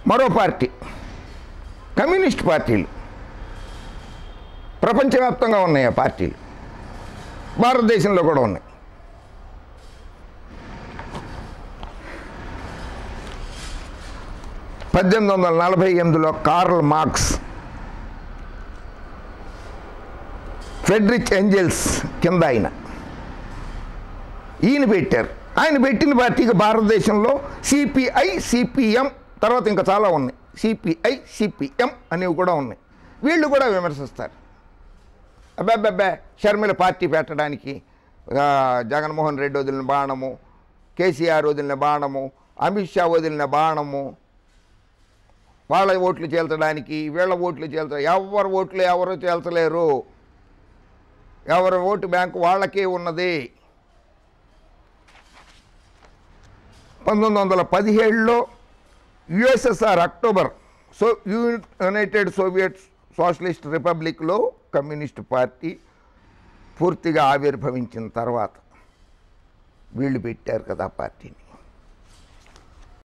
మరో party communist పార్టీలు ప్రపంచవ్యాప్తంగా ఉన్నాయి ఆ పార్టీలు భారతదేశంలో కూడా ఉన్నాయి పద్దెనిమిది వందల నలభై ఎనిమిదిలో కార్ల్ మార్క్స్ ఫెడ్రిక్ ఏంజల్స్ కింద ఆయన ఈయన పెట్టారు ఆయన పెట్టిన పార్టీకి భారతదేశంలో సిపిఐ సిపిఎం తర్వాత ఇంకా చాలా ఉన్నాయి సిపిఐ సిపిఎం అనేవి కూడా ఉన్నాయి వీళ్ళు కూడా విమర్శిస్తారు అబ్బాబ్బాబ్బా షర్మిల పార్టీ పెట్టడానికి ఆ, జగన్మోహన్ రెడ్డి వదిలిన బాణము కేసీఆర్ వదిలిన బాణము అమిత్ షా వదిలిన బాణము వాళ్ళ ఓట్లు చేల్చడానికి వీళ్ళ ఓట్లు చేల్చ ఎవరి ఓట్లు ఎవరు చేల్చలేరు ఎవరి ఓటు బ్యాంకు వాళ్ళకే ఉన్నది పంతొమ్మిది వందల పదిహేడులో USSR October so United Soviet Socialist రిపబ్లిక్లో కమ్యూనిస్ట్ పార్టీ పూర్తిగా ఆవిర్భవించిన తర్వాత వీళ్ళు పెట్టారు కదా ఆ పార్టీని